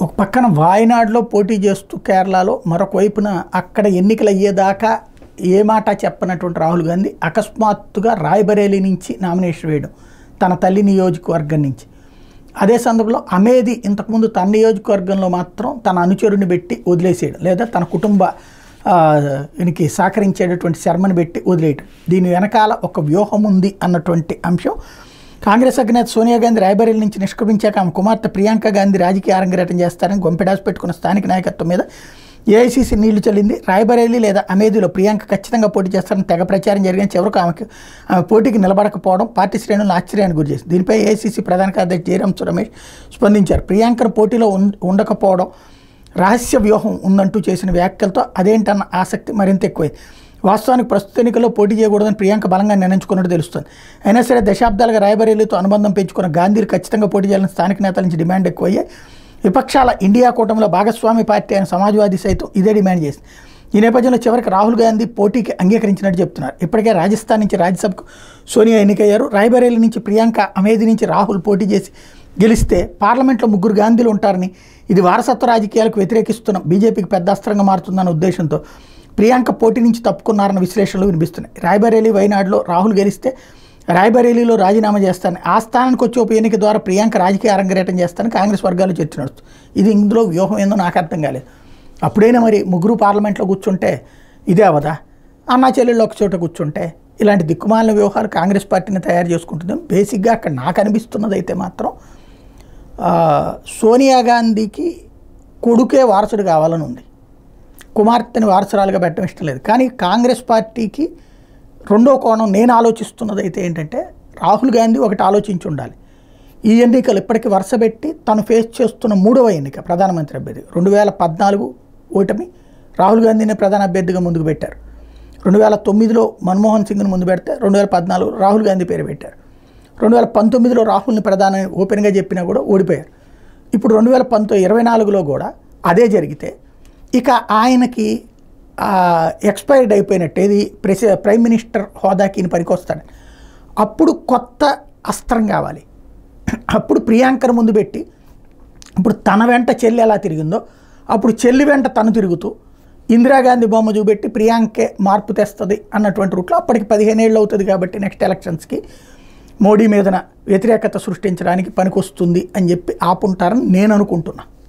ఒక పక్కన వాయనాడులో పోటీ చేస్తూ కేరళలో మరొక వైపున అక్కడ ఎన్నికలు అయ్యేదాకా ఏ మాట చెప్పనటువంటి రాహుల్ గాంధీ అకస్మాత్తుగా రాయ్బరేలీ నుంచి నామినేషన్ వేయడం తన తల్లి నియోజకవర్గం నుంచి అదే సందర్భంలో అమేది ఇంతకుముందు తన నియోజకవర్గంలో మాత్రం తన అనుచరుని పెట్టి వదిలేసేయడం లేదా తన కుటుంబ ఆ, ఈయనకి సహకరించేటటువంటి శర్మని పెట్టి వదిలేయడం దీని వెనకాల ఒక వ్యూహం ఉంది అన్నటువంటి అంశం కాంగ్రెస్ అధినేత సోనియా గాంధీ రాయబరేలి నుంచి నిష్క్రమించాక ఆమె కుమార్తె ప్రియాంక గాంధీ రాజకీయ అరంగేటం చేస్తారని గొంపెడాసి పెట్టుకున్న స్థానిక నాయకత్వం మీద ఏఐసీసీ నీళ్లు చల్లింది రాయబరేలి లేదా అమేధిలో ప్రియాంక ఖచ్చితంగా పోటీ చేస్తారని తెగ ప్రచారం జరిగిన చివరకు ఆమెకు ఆమె పోటీకి నిలబడకపోవడం పార్టీ శ్రేణులను ఆశ్చర్యానికి గురి చేసింది దీనిపై ఏఐసీసీ ప్రధాన కార్యదర్శి జయరాం రమేష్ స్పందించారు ప్రియాంకను పోటీలో ఉం- ఉండకపోవడం రహస్య వ్యూహం ఉందంటూ చేసిన వ్యాఖ్యలతో అదేంటన్న ఆసక్తి మరింత ఎక్కువైంది వాస్తవానికి ప్రస్తుత ఎన్నికల్లో పోటీ చేయకూడదని ప్రియాంక బలంగా నిర్ణయించుకున్నట్టు తెలుస్తుంది అయినా సరే దశాబ్దాలుగా రాయబరేలీతో అనుబంధం పెంచుకున్న గాంధీలు ఖచ్చితంగా పోటీ చేయాలని స్థానిక నేతల నుంచి డిమాండ్ ఎక్కువయ్యాయి విపక్షాల ఇండియా కూటమిలో భాగస్వామి పార్టీ అయిన సమాజ్వాదీ సైతం ఇదే డిమాండ్ చేసింది ఈ నేపథ్యంలో చివరికి రాహుల్ గాంధీ పోటీకి అంగీకరించినట్టు చెప్తున్నారు ఇప్పటికే రాజస్థాన్ నుంచి రాజ్యసభకు సోనియా ఎన్నికయ్యారు రాయ్బరేలీ నుంచి ప్రియాంక అమేధి నుంచి రాహుల్ పోటీ చేసి గెలిస్తే పార్లమెంట్లో ముగ్గురు గాంధీలు ఉంటారని ఇది వారసత్వ రాజకీయాలకు వ్యతిరేకిస్తున్న బీజేపీకి పెద్ద అస్త్రంగా మారుతుందన్న ఉద్దేశంతో ప్రియాంక పోటీ నుంచి తప్పుకున్నారన్న విశ్లేషణలు వినిపిస్తున్నాయి రాయ్బరేలీ వైనాడులో రాహుల్ గెలిస్తే రాయ్బరేలీలో రాజీనామా చేస్తానని ఆ స్థానానికి వచ్చే ఉప ఎన్నిక ద్వారా ప్రియాంక రాజకీయ అరంగరేటం చేస్తానని కాంగ్రెస్ వర్గాలు చర్చ నడుస్తుంది ఇది ఇందులో వ్యూహం ఏందో నాకు అర్థం కాలేదు అప్పుడైనా మరి ముగ్గురు పార్లమెంట్లో కూర్చుంటే ఇదే అవదా అన్నా చెల్లెళ్ళు ఒక చోట కూర్చుంటే ఇలాంటి దిక్కుమాలిన వ్యవహారాలు కాంగ్రెస్ పార్టీని తయారు చేసుకుంటుంది బేసిక్గా అక్కడ నాకు అనిపిస్తున్నది అయితే మాత్రం ఆ, సోనియా గాంధీకి కొడుకే వారసుడు కావాలని ఉంది కుమార్తెని వారసురాలుగా పెట్టడం ఇష్టం లేదు కానీ కాంగ్రెస్ పార్టీకి రెండో కోణం నేను ఆలోచిస్తున్నది అయితే ఏంటంటే రాహుల్ గాంధీ ఒకటి ఆలోచించి ఉండాలి ఈ ఎన్నికలు ఇప్పటికీ వరుసపెట్టి తను ఫేస్ చేస్తున్న మూడవ ఎన్నిక ప్రధానమంత్రి అభ్యర్థి రెండు వేల పద్నాలుగు ఓటమి రాహుల్ గాంధీని ప్రధాన అభ్యర్థిగా ముందుకు పెట్టారు రెండు వేల తొమ్మిదిలో మన్మోహన్ సింగ్ని ముందు పెడితే రెండు వేల పద్నాలుగు రాహుల్ గాంధీ పేరు పెట్టారు రెండు వేల పంతొమ్మిదిలో రాహుల్ని ప్రధాన ఓపెన్గా చెప్పినా కూడా ఓడిపోయారు ఇప్పుడు రెండు వేల పంతొమ్మిది ఇరవై నాలుగులో కూడా అదే జరిగితే ఇక ఆయనకి ఎక్స్పైర్డ్ అయిపోయినట్టు ఏది ప్రెసి ప్రైమ్ మినిస్టర్ హోదాకి ఈయన పనికొస్తాడు అప్పుడు కొత్త అస్త్రం కావాలి అప్పుడు ప్రియాంకను ముందు పెట్టి ఇప్పుడు తన వెంట చెల్లి ఎలా తిరిగిందో అప్పుడు చెల్లి వెంట తను తిరుగుతూ ఇందిరాగాంధీ బొమ్మ చూపెట్టి ప్రియాంకే మార్పు తెస్తుంది అన్నటువంటి రూట్లో అప్పటికి పదిహేను ఏళ్ళు అవుతుంది కాబట్టి నెక్స్ట్ ఎలక్షన్స్కి మోడీ మీదన వ్యతిరేకత సృష్టించడానికి పనికొస్తుంది అని చెప్పి ఆపుంటారని నేను అనుకుంటున్నా